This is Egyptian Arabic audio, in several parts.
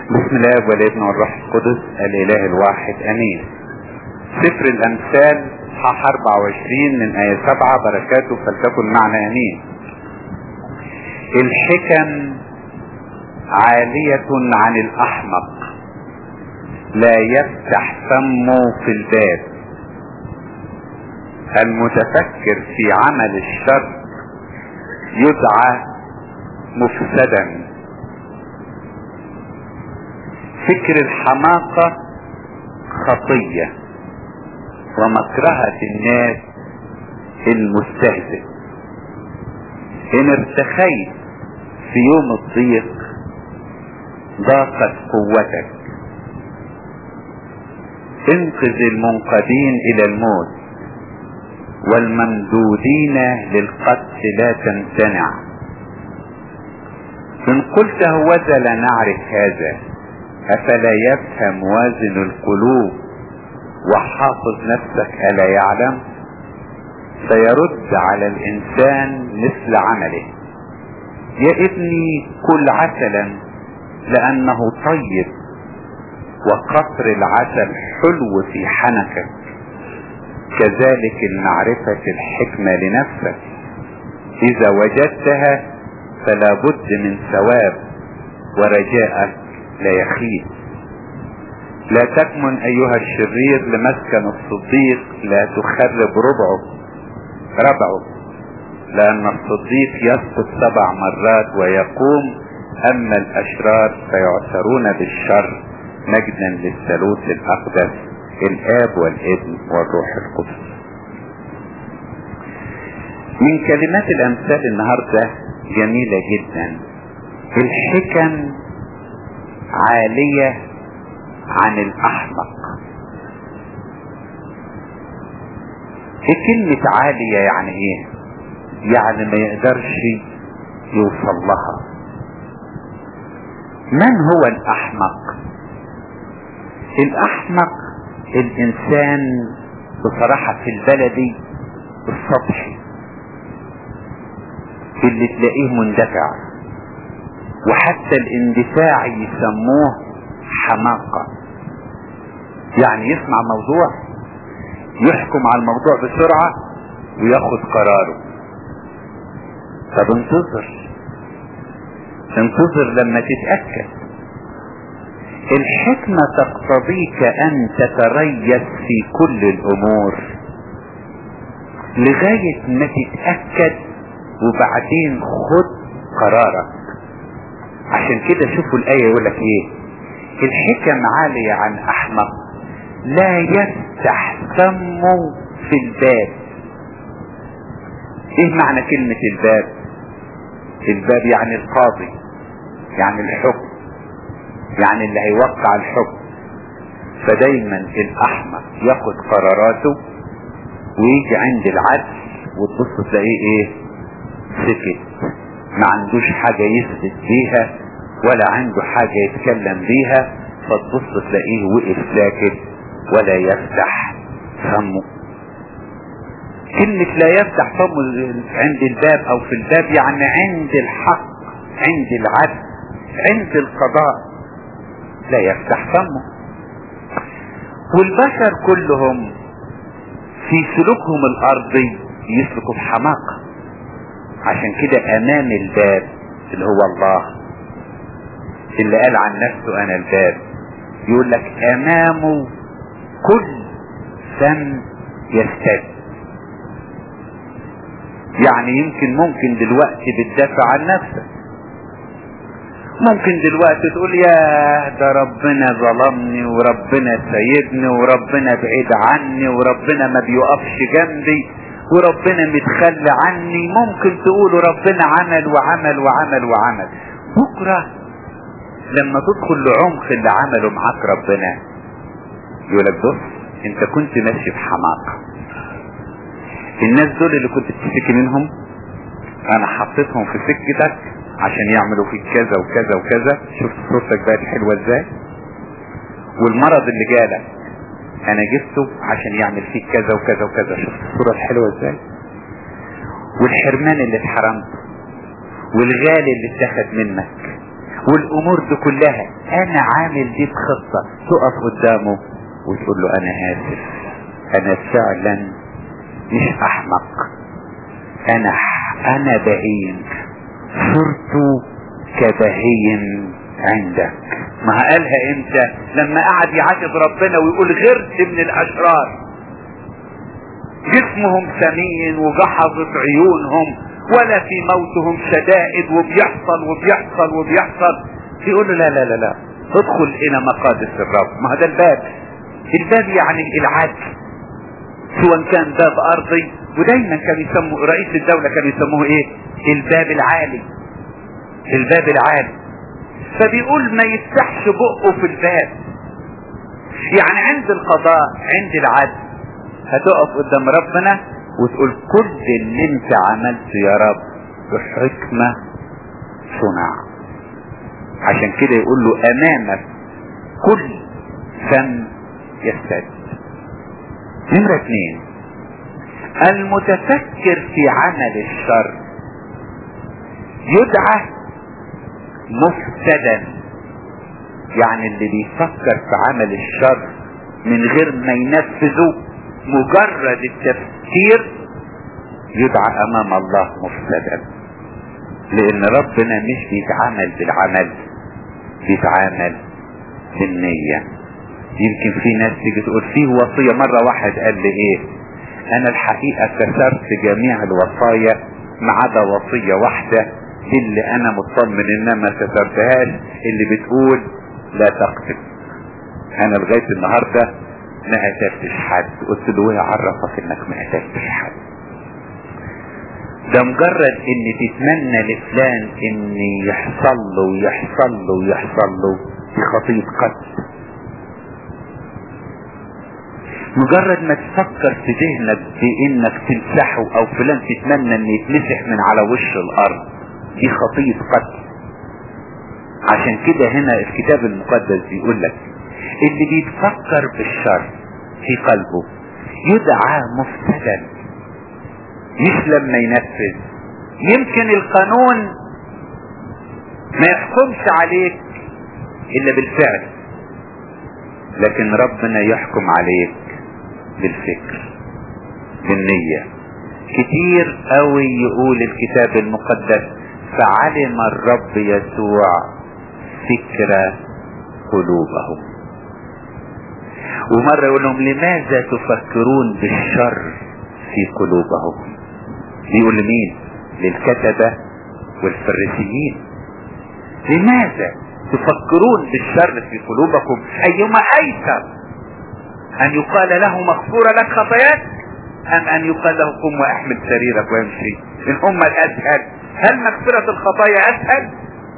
بسم الله والابن والروح القدس الاله الواحد امين سفر الامثال اصحاح 24 من ايه 7 بركاته فلتكن معنا امين الحكم عالية عن الاحمق لا يفتح فمه في الباب المتفكر في عمل الشر يدعى مفسدا فكر الحماقة خطية ومكرهة الناس المستهزئ ان ارتخيت في يوم الضيق ضاقت قوتك انقذ المنقذين الى الموت والممدودين للقتل لا تمتنع ان قلت هوذا لا نعرف هذا افلا يفهم وازن القلوب وحافظ نفسك الا يعلم سيرد على الانسان مثل عمله يا ابني كل عسلا لانه طيب وقطر العسل حلو في حنكك كذلك المعرفة الحكمة لنفسك اذا وجدتها فلا بد من ثواب ورجاءك لا يخيب لا تكمن ايها الشرير لمسكن الصديق لا تخرب ربعه ربعه لان الصديق يسقط سبع مرات ويقوم اما الاشرار فيعثرون بالشر مجدا للثالوث الاقدس الاب والابن والروح القدس من كلمات الامثال النهارده جميله جدا الحكم عالية عن الأحمق ايه كلمة عالية يعني ايه يعني ما يقدرش يوصل لها من هو الأحمق الأحمق الإنسان بصراحة في البلدي السطحي اللي تلاقيه مندفع وحتى الاندفاع يسموه حماقة يعني يسمع موضوع يحكم على الموضوع بسرعة وياخد قراره طب انتظر انتظر لما تتأكد الحكمة تقتضيك ان تتريث في كل الامور لغاية ما تتأكد وبعدين خد قرارك عشان كده شوفوا الآية يقول لك ايه الحكم عالية عن احمق لا يفتح فمه في الباب ايه معنى كلمة الباب الباب يعني القاضي يعني الحكم يعني اللي هيوقع الحكم فدايما الاحمق ياخد قراراته ويجي عند العدل وتبص تلاقيه ايه سكت ما عندوش حاجة يثبت بيها ولا عنده حاجة يتكلم بيها فتبص تلاقيه وقف ساكت ولا يفتح فمه كلمة لا يفتح فمه عند الباب او في الباب يعني عند الحق عند العدل عند القضاء لا يفتح فمه والبشر كلهم في سلوكهم الارضي يسلكوا بحماقه عشان كده امام الباب اللي هو الله اللي قال عن نفسه انا الباب يقول لك امامه كل فم يستد يعني يمكن ممكن دلوقتي بتدافع عن نفسك ممكن دلوقتي تقول يا ده ربنا ظلمني وربنا سيدني وربنا بعيد عني وربنا ما بيقفش جنبي وربنا متخلى عني ممكن تقولوا ربنا عمل وعمل وعمل وعمل بكرة لما تدخل لعمق اللي عمله معاك ربنا يقولك بص انت كنت ماشي بحماقة الناس دول اللي كنت بتشتكي منهم انا حطيتهم في سكتك عشان يعملوا فيك كذا وكذا وكذا شفت صورتك بقت حلوة ازاي والمرض اللي جالك انا جبته عشان يعمل فيك كذا وكذا وكذا شفت الصورة الحلوة ازاي والحرمان اللي اتحرمت والغالي اللي اتاخد منك والامور دي كلها انا عامل دي بخطة تقف قدامه وتقول له انا اسف انا فعلا مش احمق انا انا بهيم صرت كبهيم عندك ما قالها امتى لما قعد يعاتب ربنا ويقول غرت من الاشرار جسمهم سمين وجحظت عيونهم ولا في موتهم شدائد وبيحصل وبيحصل وبيحصل يقول له لا لا لا لا ادخل الى مقادس الرب ما هذا الباب الباب يعني العدل سواء كان باب ارضي ودايما كان يسموا رئيس الدولة كان يسموه ايه الباب العالي الباب العالي فبيقول ما يفتحش بقه في الباب يعني عند القضاء عند العدل هتقف قدام ربنا وتقول كل اللي انت عملته يا رب بحكمة صنع عشان كده يقول له امامك كل فم يستد نمرة اثنين المتفكر في عمل الشر يدعى مفسدا يعني اللي بيفكر في عمل الشر من غير ما ينفذه مجرد التفكير يدعى امام الله مفسدا لان ربنا مش بيتعامل بالعمل بيتعامل بالنية يمكن في ناس تيجي تقول فيه وصية مرة واحد قال لي ايه انا الحقيقة كسرت جميع الوصايا ما عدا وصية واحدة دي اللي انا مطمن انها ما كسرتهاش اللي بتقول لا تقتل انا لغاية النهاردة ما قتلتش حد قلت له ايه عرفك انك ما قتلتش حد ده مجرد ان تتمنى لفلان ان يحصل له ويحصل له ويحصل له دي خطية قتل مجرد ما تفكر في ذهنك بانك تمسحه او فلان تتمنى ان يتمسح من على وش الارض دي خطية قتل عشان كده هنا الكتاب المقدس بيقول لك اللي بيتفكر بالشر في قلبه يدعى مفسدا مش لما ينفذ يمكن القانون ما يحكمش عليك الا بالفعل لكن ربنا يحكم عليك بالفكر بالنية كتير قوي يقول الكتاب المقدس فعلم الرب يسوع فكر قلوبهم ومرة يقول لهم لماذا تفكرون بالشر في قلوبهم بيقول لمين للكتبة والفريسيين لماذا تفكرون بالشر في قلوبكم ايما ايسر ان يقال له مغفورة لك خطاياك ام ان يقال له قم واحمل سريرك وامشي ان هم الاسهل هل مغفرة الخطايا اسهل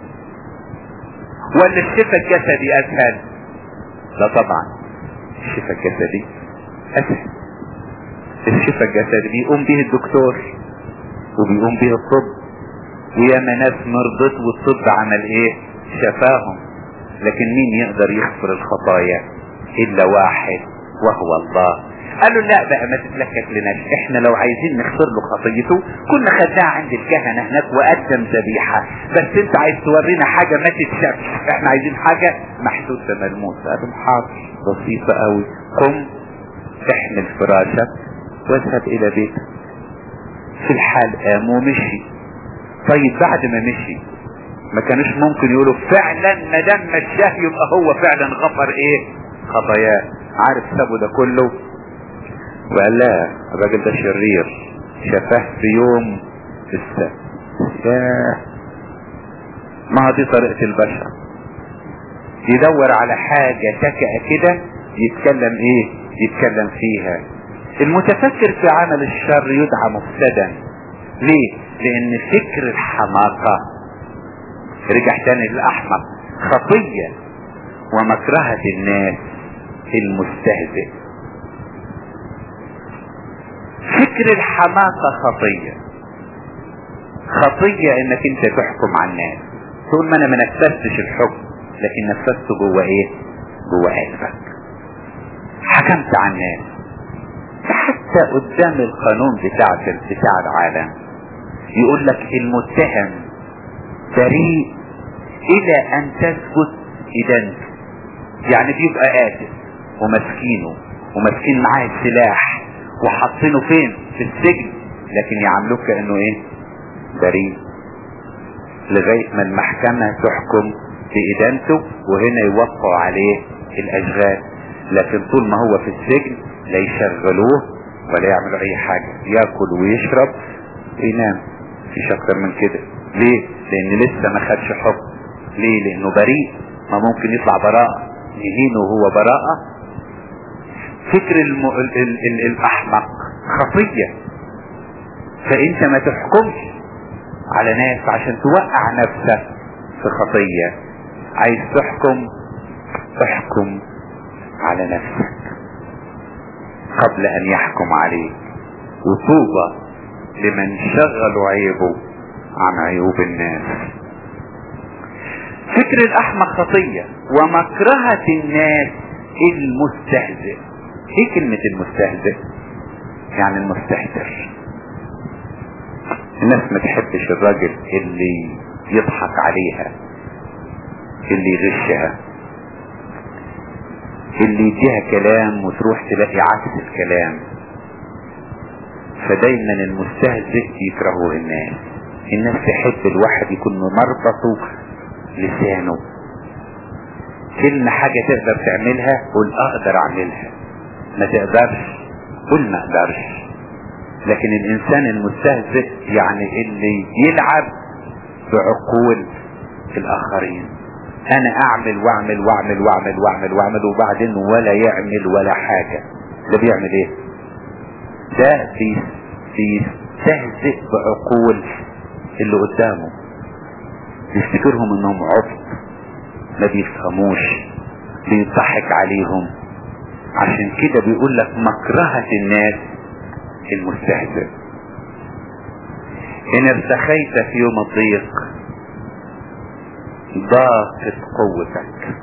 ولا الشفاء الجسدي اسهل لا طبعا الشفاء الجسدي اسهل الشفاء الجسدي بيقوم به الدكتور وبيقوم به الطب وياما ناس مرضت والطب عمل ايه شفاهم لكن مين يقدر يغفر الخطايا الا واحد وهو الله قالوا لا بقى ما تتلكك لناش احنا لو عايزين نغفر له خطيته كنا خدناها عند الكهنة هناك وقدم ذبيحة بس انت عايز تورينا حاجة ما تتشافش احنا عايزين حاجة محسوسة ملموسة قالوا حاضر بسيطة قوي قم احمل فراشك واذهب الى بيتك في الحال قام ومشي طيب بعد ما مشي ما كانوش ممكن يقولوا فعلا ما دام مشاه يبقى هو فعلا غفر ايه خطاياه عارف سابه ده كله وقال لا الراجل ده شرير شفاه في يوم السبت ياه ما دي طريقة البشر يدور على حاجة تكأ كده يتكلم ايه يتكلم فيها المتفكر في عمل الشر يدعى مفسدا ليه لان فكر الحماقة رجع تاني للاحمق خطية ومكرهة الناس المستهزئ فكر الحماقة خطية خطية انك انت تحكم على الناس تقول ما انا ما نفذتش الحكم لكن نفذته جوه ايه جوه قلبك حكمت على الناس حتى قدام القانون بتاع بتاع العالم يقول لك المتهم بريء الى ان تثبت ادانته يعني بيبقى قاتل ومسكينه ومسكين معاه السلاح وحاطينه فين في السجن لكن يعاملوك كانه ايه بريء لغايه ما المحكمه تحكم بادانته وهنا يوقعوا عليه الاشغال لكن طول ما هو في السجن لا يشغلوه ولا يعملوا اي حاجه ياكل ويشرب وينام مفيش اكتر من كده ليه لان لسه ما خدش حكم ليه لانه بريء ما ممكن يطلع براءة يهينه وهو براءة فكر الم... ال... ال... ال... الاحمق خطية فانت ما تحكمش على ناس عشان توقع نفسك في خطية عايز تحكم احكم على نفسك قبل ان يحكم عليك وطوبى لمن شغلوا عيبه عن عيوب الناس فكر الاحمق خطية ومكرهة الناس المستهزئ ايه كلمة المستهزئ يعني المستهتر الناس ما تحبش الراجل اللي يضحك عليها اللي يغشها اللي يديها كلام وتروح تلاقي عكس الكلام فدايما المستهزئ يكرهه الناس الناس تحب الواحد يكون مربطه لسانه كلمة حاجة تقدر تعملها قول اقدر اعملها ما تقدرش قول ما اقدرش لكن الانسان المستهزئ يعني اللي يلعب بعقول الاخرين انا اعمل واعمل واعمل واعمل واعمل واعمل وبعدين ولا يعمل ولا حاجة ده بيعمل ايه ده بيستهزئ بعقول اللي قدامه يفتكرهم انهم عبط ما بيفهموش بيضحك عليهم عشان كده بيقول لك مكرهة الناس المستهزئ ان ارتخيت في يوم الضيق ضاقت قوتك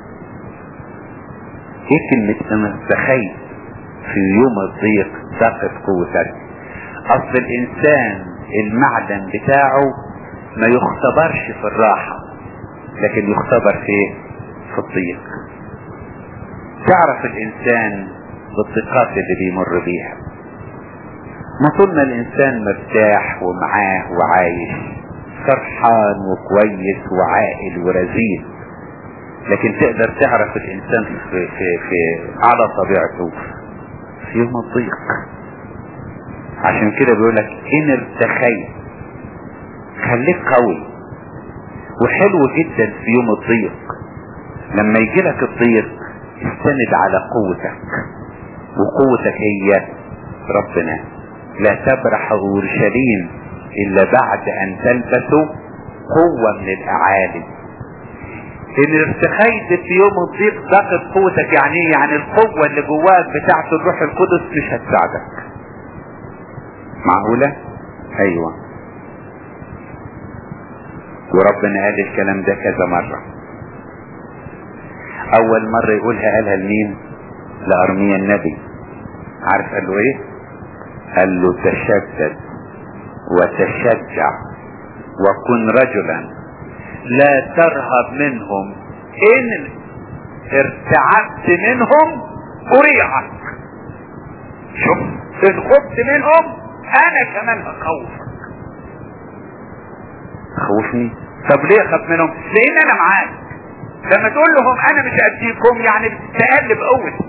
ايه كلمة ان ارتخيت في يوم الضيق ضاقت قوتك اصل الانسان المعدن بتاعه ما يختبرش في الراحة لكن يختبر في في الضيق تعرف الانسان بالضيقات اللي بيمر بيها ما طول ما الانسان مرتاح ومعاه وعايش فرحان وكويس وعاقل ورزين لكن تقدر تعرف الانسان في, في, في على طبيعته في يوم الضيق عشان كده بيقولك ان ارتخيت خليك قوي وحلو جدا في يوم الضيق لما يجي لك الضيق استند على قوتك وقوتك هي ربنا لا تبرح اورشليم الا بعد ان تلبسوا قوة من الاعالي ان ارتخيت في يوم الضيق ضاقت قوتك يعني ايه يعني القوة اللي جواك بتاعت الروح القدس مش هتساعدك معقولة ايوه وربنا قال الكلام ده كذا مرة اول مرة يقولها قالها لمين لارميا النبي عارف قال له ايه قال له تشدد وتشجع وكن رجلا لا ترهب منهم ان ارتعبت منهم اريعك شوف ان خفت منهم انا كمان هخوفك خوفني طب ليه اخاف منهم لان انا معاك لما تقول لهم انا مش اديكم يعني بتقلب قوتي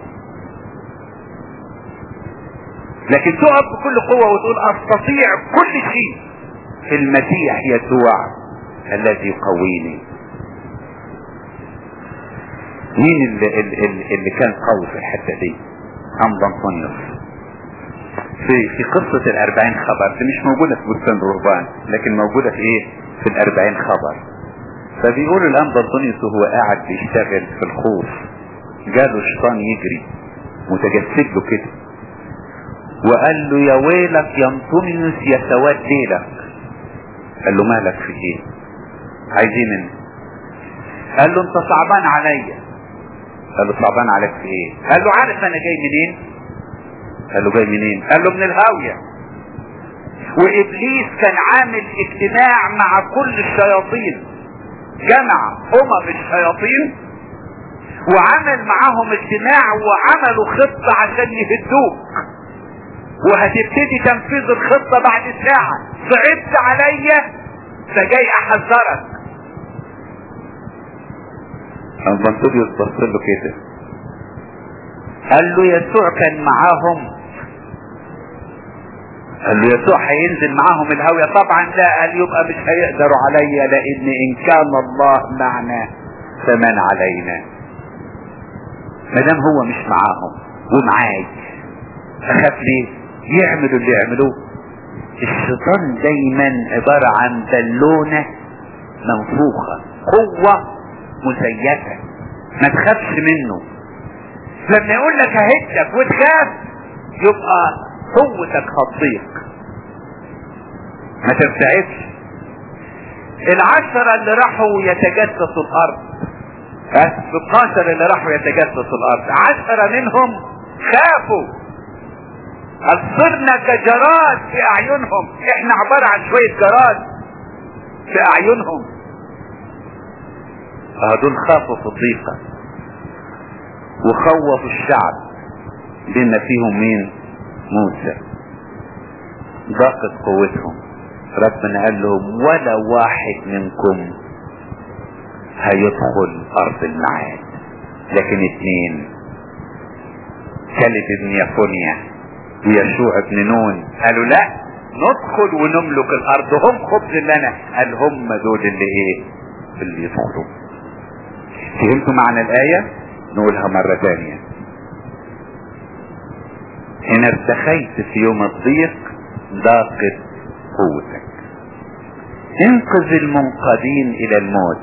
لكن تقف بكل قوة وتقول استطيع كل شيء في المسيح يسوع الذي يقويني مين اللي, اللي, اللي كان قوي في الحتة دي أمضى أنطونيوس في في قصة الأربعين خبر دي مش موجودة في بستان الرهبان لكن موجودة في إيه؟ في الأربعين خبر فبيقول الأنبا أنطونيوس وهو قاعد بيشتغل في الخوف جاله شيطان يجري متجسد له كده وقال له يا ويلك يا انطونيوس يا سواد ليلك قال له مالك في ايه عايزين منه قال له انت صعبان عليا قال له صعبان عليك في ايه قال له عارف انا جاي منين قال له جاي منين قال له من الهاوية وابليس كان عامل اجتماع مع كل الشياطين جمع امم الشياطين وعمل معاهم اجتماع وعملوا خطة عشان يهدوك وهتبتدي تنفيذ الخطة بعد ساعة صعبت عليا فجاي احذرك البنطليوس بص له كده قال له يسوع كان معاهم قال له يسوع هينزل معاهم الهوية طبعا لا قال يبقى مش هيقدروا عليا لان ان كان الله معنا فمن علينا ما دام هو مش معاهم ومعاي اخاف ليه يعملوا اللي يعملوه الشيطان دايما عبارة عن بالونة منفوخة قوة مزيفة ما تخافش منه لما يقول لك ههدك وتخاف يبقى قوتك هتضيق ما ترتعبش العشرة اللي راحوا يتجسسوا الارض بس 12 اللي راحوا يتجسسوا الارض عشرة منهم خافوا صرنا كجراد في اعينهم احنا عبارة عن شوية جراد في اعينهم هدول خافوا في الضيقة وخوفوا الشعب بما فيهم مين موسى ضاقت قوتهم ربنا قال لهم ولا واحد منكم هيدخل ارض المعاد لكن اتنين كلب ابن يفونيا ويشوع ابن نون قالوا لا ندخل ونملك الارض هم خبز لنا قال هم دول اللي ايه اللي يدخلوا فهمتوا معنى الايه نقولها مرة تانية ان ارتخيت في يوم الضيق ضاقت قوتك انقذ المنقذين الى الموت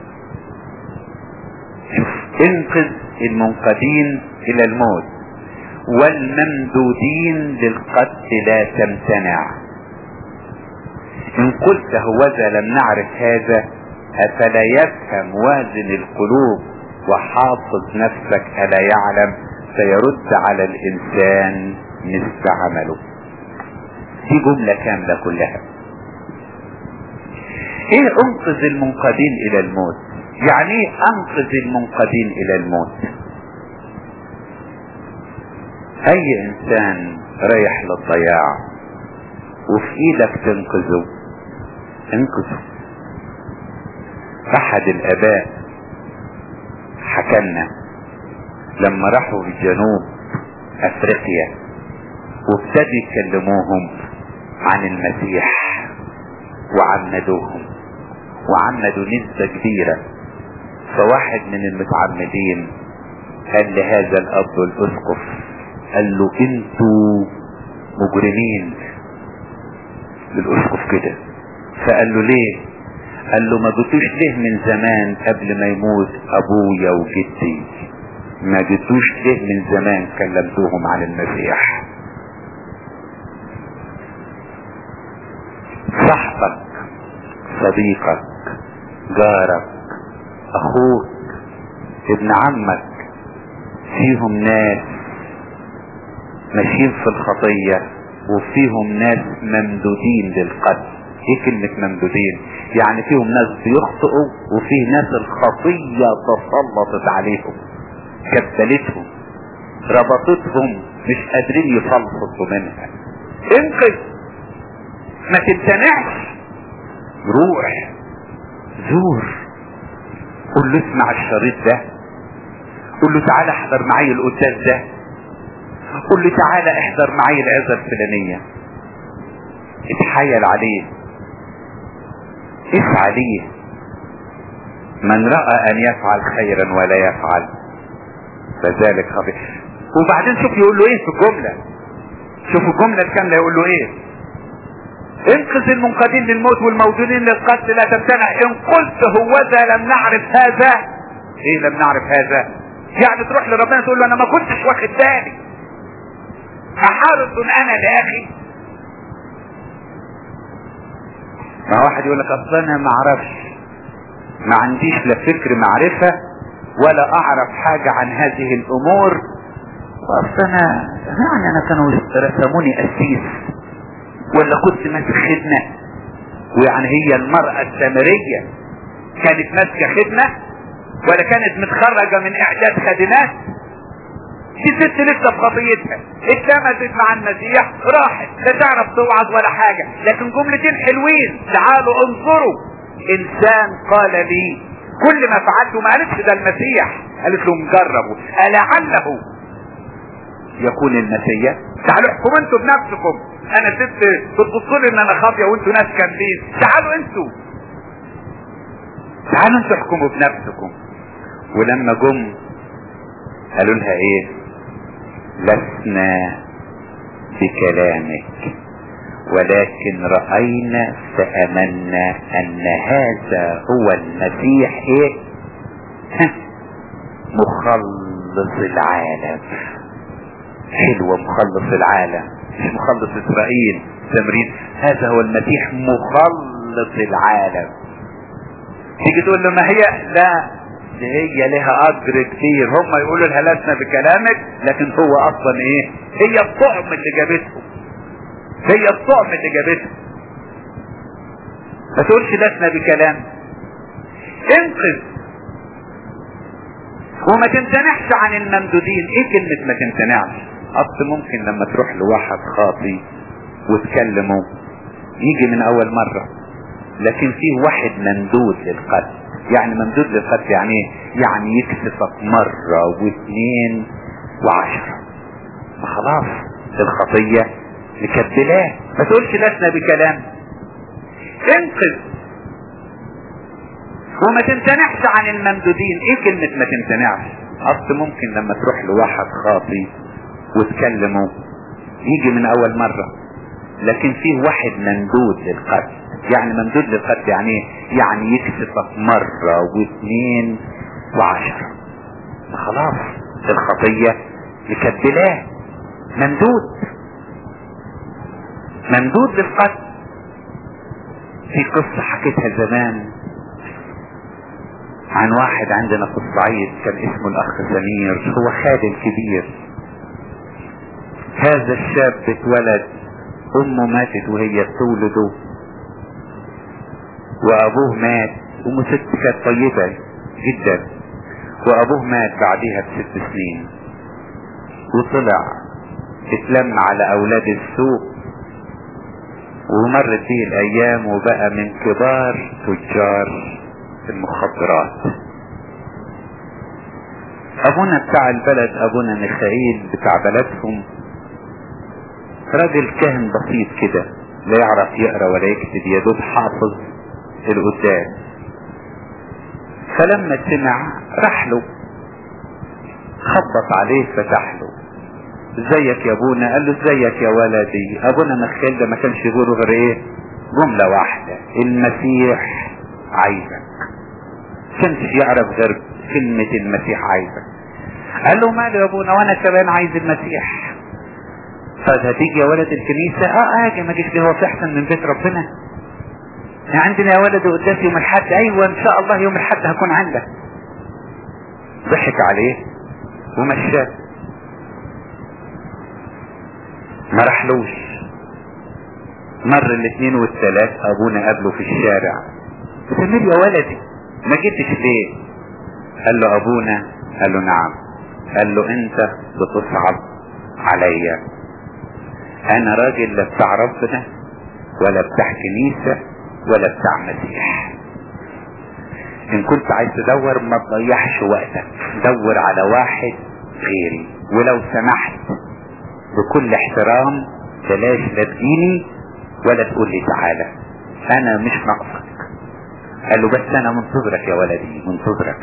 شوف انقذ المنقذين الى الموت والممدودين للقتل لا تمتنع ان قلت هوذا لم نعرف هذا افلا يفهم وازن القلوب وحافظ نفسك الا يعلم فيرد على الانسان مثل عمله دي جملة كاملة كلها ايه انقذ المنقذين الى الموت يعني ايه انقذ المنقذين الى الموت اي انسان رايح للضياع وفي ايدك تنقذه انقذه احد الاباء حكلنا لما راحوا في جنوب افريقيا وابتدوا يكلموهم عن المسيح وعمدوهم وعمدوا نسبة كبيرة فواحد من المتعمدين قال لهذا الاب الاسقف قال له انتوا مجرمين للاسقف كده فقال له ليه قال له ما جيتوش ليه من زمان قبل ما يموت ابويا وجدي ما جيتوش ليه من زمان كلمتوهم عن المسيح صاحبك صديقك جارك اخوك ابن عمك فيهم ناس ماشيين في الخطية وفيهم ناس ممدودين للقتل ايه كلمة ممدودين يعني فيهم ناس بيخطئوا وفيه ناس الخطية تسلطت عليهم كبلتهم ربطتهم مش قادرين يفلسطوا منها انقذ ما تمتنعش روح زور قول له اسمع الشريط ده قول له تعالى احضر معايا القداس ده قول له تعالى احضر معايا العظة الفلانية اتحايل عليه اسعى ليه من رأى ان يفعل خيرا ولا يفعل فذلك خبيث وبعدين شوف يقول له ايه في الجملة شوف الجملة الكاملة يقول له ايه انقذ المنقذين للموت والموجودين للقتل لا تمتنع ان قلت هوذا لم نعرف هذا ايه لم نعرف هذا يعني تروح لربنا تقول له انا ما كنتش واخد بالي احارس انا لاخي ما واحد يقول لك اصل انا ما اعرفش ما عنديش لا فكر معرفة ولا اعرف حاجة عن هذه الامور اصل انا يعني انا كانوا رسموني اسيس ولا كنت ماسك خدمة ويعني هي المرأة السامرية كانت ماسكة خدمة ولا كانت متخرجة من اعداد خادمات دي ست لسه في خطيتها اتلمست مع المسيح راحت لا تعرف توعظ ولا حاجة لكن جملتين حلوين تعالوا انظروا انسان قال لي كل ما فعلته ما قالتش ده المسيح قالت له مجربه ألعله يكون المسيح تعالوا احكموا انتوا بنفسكم انا ست بتبصوا لي ان انا خاطيه وانتوا ناس كاملين تعالوا انتوا تعالوا انتوا احكموا بنفسكم ولما جم قالوا لها ايه لسنا بكلامك ولكن رأينا فأمنا أن هذا هو المسيح إيه؟ مخلص العالم حلوة مخلص العالم مش مخلص إسرائيل تمرين هذا هو المسيح مخلص العالم تيجي تقول له ما هي لا دي هي لها اجر كتير هم يقولوا لها لسنا بكلامك لكن هو اصلا ايه هي الطعم اللي جابته هي الطعم اللي جابته ما تقولش لسنا بكلام انقذ وما تمتنعش عن الممدودين ايه كلمة ما تمتنعش اصل ممكن لما تروح لواحد خاطي وتكلمه يجي من اول مرة لكن فيه واحد ممدود للقتل يعني ممدود للقتل يعني ايه يعني يكسفك مرة واثنين وعشرة فخلاص الخطية مكبلاه ما تقولش لسنا بكلام انقذ وما تمتنعش عن الممدودين ايه كلمة ما تمتنعش اصل ممكن لما تروح لواحد خاطي وتكلمه يجي من اول مرة لكن فيه واحد ممدود للقتل يعني ممدود للقتل يعني ايه يعني يكسفك مرة واثنين وعشرة خلاص الخطية مكبلاه ممدود ممدود للقتل في قصة حكيتها زمان عن واحد عندنا في الصعيد كان اسمه الاخ سمير هو خادم كبير هذا الشاب اتولد امه ماتت وهي بتولده وابوه مات امه ست كانت طيبة جدا وابوه مات بعدها بست سنين وطلع اتلم على اولاد السوق ومرت به الايام وبقى من كبار تجار المخدرات ابونا بتاع البلد ابونا ميخائيل بتاع بلدهم راجل كاهن بسيط كده لا يعرف يقرا ولا يكتب يا دوب حافظ القدام فلما سمع راح له خبط عليه فتح له ازيك يا ابونا قال له ازيك يا ولدي ابونا مخيل ده ما كانش يقوله غير ايه جملة واحدة المسيح عايزك كانش يعرف غير كلمة المسيح عايزك قال له ماله يا ابونا وانا كمان عايز المسيح طب هتيجي يا ولد الكنيسة اه اجي ما اجيش ليه هو في احسن من بيت ربنا عندنا يا ولد قداس يوم الحد ايوه ان شاء الله يوم الحد هكون عندك ضحك عليه ومشاه ما رحلوش مر الاثنين والثلاث ابونا قابله في الشارع سمير يا ولدي ما جيتش ليه قال له ابونا قال له نعم قال له انت بتصعب عليا انا راجل لا بتاع ربنا ولا بتاع كنيسة ولا بتاع مسيح ان كنت عايز تدور ما تضيعش وقتك دور على واحد غيري ولو سمحت بكل احترام بلاش لا تجيني ولا تقول لي تعالى انا مش ناقصك قال له بس انا منتظرك يا ولدي منتظرك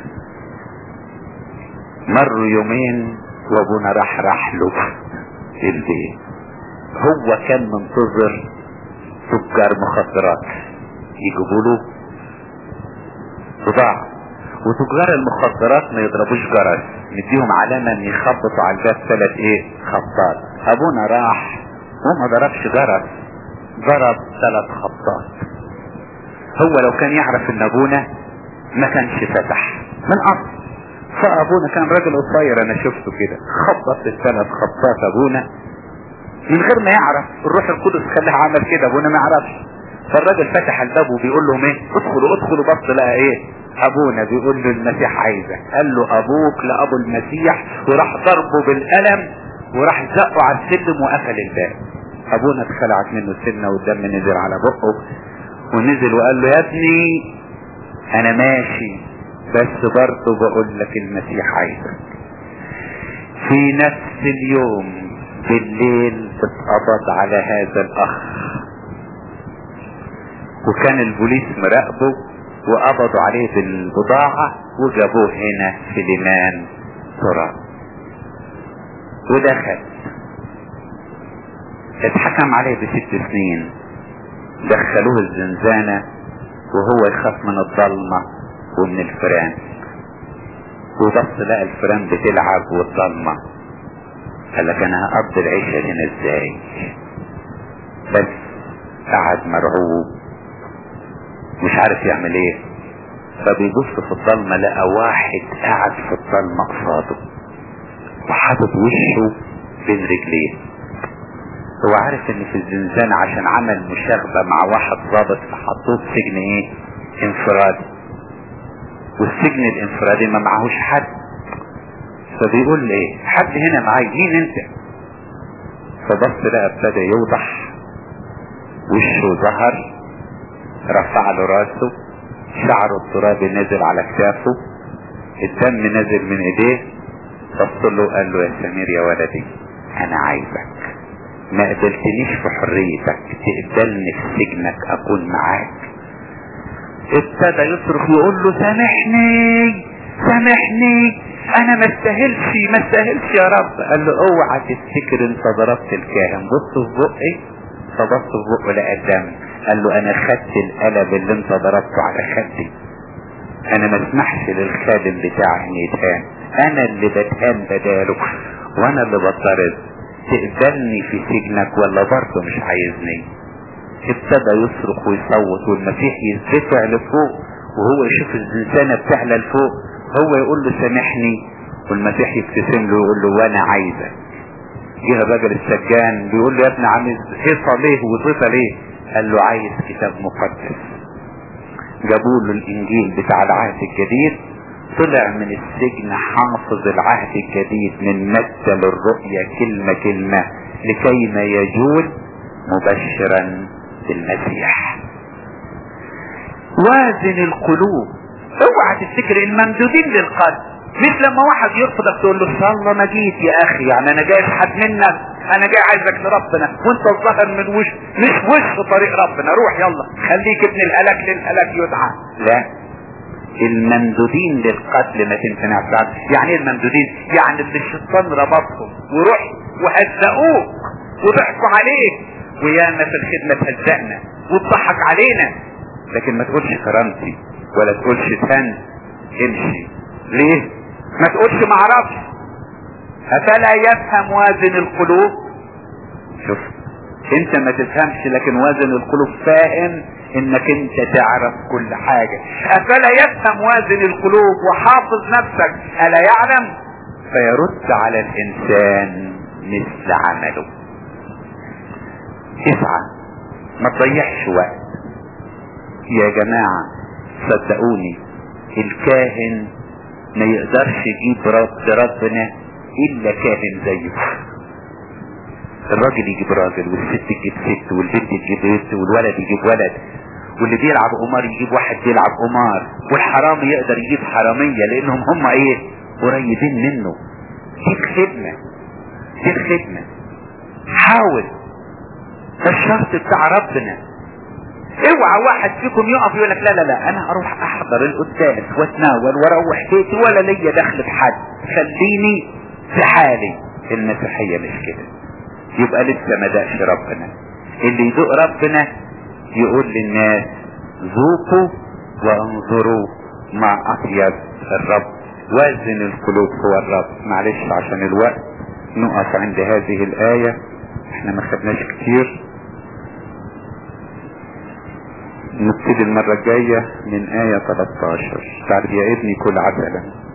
مروا يومين وابونا راح راح له البيت هو كان منتظر تجار مخدرات يجيبوا له بضاعة وتجار المخدرات ما يضربوش جرس نديهم علامة ان يخبطوا على الباب ثلاث ايه خبطات ابونا راح وما ضربش جرس ضرب ثلاث خبطات هو لو كان يعرف ان ابونا ما كانش فتح من اصل فابونا كان راجل قصير انا شفته كده خبط الثلاث خبطات ابونا من غير ما يعرف الروح القدس خلاه عمل كده ابونا ما يعرفش فالراجل فتح الباب وبيقول لهم ايه ادخلوا ادخلوا بص لقى ايه ابونا بيقول له المسيح عايزك قال له ابوك لابو المسيح وراح ضربه بالقلم وراح زقه على السلم وقفل الباب ابونا اتخلعت منه السنه والدم نزل على بقه ونزل وقال له يا ابني انا ماشي بس برضه بقول لك المسيح عايزك في نفس اليوم بالليل اتقبض على هذا الاخ وكان البوليس مراقبه وقبضوا عليه بالبضاعة وجابوه هنا في لمان تراب ودخل اتحكم عليه بست سنين دخلوه الزنزانة وهو يخاف من الضلمة ومن الفيران وبص لقى الفيران بتلعب والضلمة قال لك انا هقضي العيشة هنا ازاي بس قعد مرعوب مش عارف يعمل ايه فبيبص في الضلمة لقى واحد قاعد في الضلمة قصاده وحاطط وشه بين رجليه هو عارف ان في الزنزان عشان عمل مشاغبة مع واحد ضابط فحطوه في سجن ايه انفرادي والسجن الانفرادي ما معهوش حد فبيقول لي ايه حد هنا معاي مين انت فبص لقى ابتدى يوضح وشه ظهر رفع له راسه شعره الترابي نزل على كتافه الدم نزل من ايديه بص له قال له يا سمير يا ولدي انا عايزك ما قبلتنيش في حريتك تقبلني في سجنك اكون معاك ابتدى يصرخ يقول له سامحني سامحني انا ما استاهلش ما استاهلش يا رب قال له اوعى تفتكر انت ضربت الكاهن بص في بقي فبص في بقه لقى الدم قال له انا خدت القلم اللي انت ضربته على خدي انا ما اسمحش للخادم بتاعي ان يتهان انا اللي بتهان بداله وانا اللي بطرد تقبلني في سجنك ولا برضه مش عايزني ابتدى يصرخ ويصوت والمسيح يرتفع لفوق وهو يشوف الزنزانة بتعلى لفوق هو يقول له سامحني والمسيح يبتسم له ويقول له وانا عايزك جه الراجل السجان بيقول له يا ابن عم هيصة ليه وصفة ليه قال له عايز كتاب مقدس جابوا له الانجيل بتاع العهد الجديد طلع من السجن حافظ العهد الجديد من مادة للرؤية كلمة كلمة لكي ما يجول مبشرا بالمسيح وازن القلوب اوعى تفتكر الممدودين للقلب مش لما واحد يرفضك تقول له ان شاء الله ما جيت يا اخي يعني انا جاي اشحت منك انا جاي عايزك لربنا وانت الظاهر من وش مش وش طريق ربنا روح يلا خليك ابن الهلاك للهلاك يدعى لا الممدودين للقتل ما تنفنع بعد يعني ايه الممدودين يعني اللي الشيطان ربطهم وروح وهزقوك وضحكوا عليك وياما في الخدمة تهزقنا وتضحك علينا لكن ما تقولش كرامتي ولا تقولش تهن امشي ليه ما تقولش معرفش افلا يفهم وازن القلوب شوف انت ما تفهمش لكن وازن القلوب فاهم انك انت تعرف كل حاجة افلا يفهم وازن القلوب وحافظ نفسك الا يعلم فيرد على الانسان مثل عمله اسعى ما تضيعش وقت يا جماعة صدقوني الكاهن ما يقدرش يجيب رب ربنا الا كاهن زيه الراجل يجيب راجل والست تجيب ست والبنت تجيب بنت والولد يجيب ولد واللي بيلعب قمار يجيب واحد بيلعب قمار والحرامي يقدر يجيب حرامية لانهم هم ايه قريبين منه دي الخدمة دي الخدمة حاول ده الشرط بتاع ربنا اوعى واحد فيكم يقف يقول لك لا لا لا انا اروح احضر القداس واتناول واروح بيتي ولا ليا دخل بحد خليني في حالي المسيحية مش كده يبقى لسه ما دقش ربنا اللي يذوق ربنا يقول للناس ذوقوا وانظروا مع اطيب الرب وازن القلوب هو الرب معلش عشان الوقت نقف عند هذه الآية احنا ما خدناش كتير نبتدي المرة الجاية من آية 13 تعرف يا ابني كل عسلا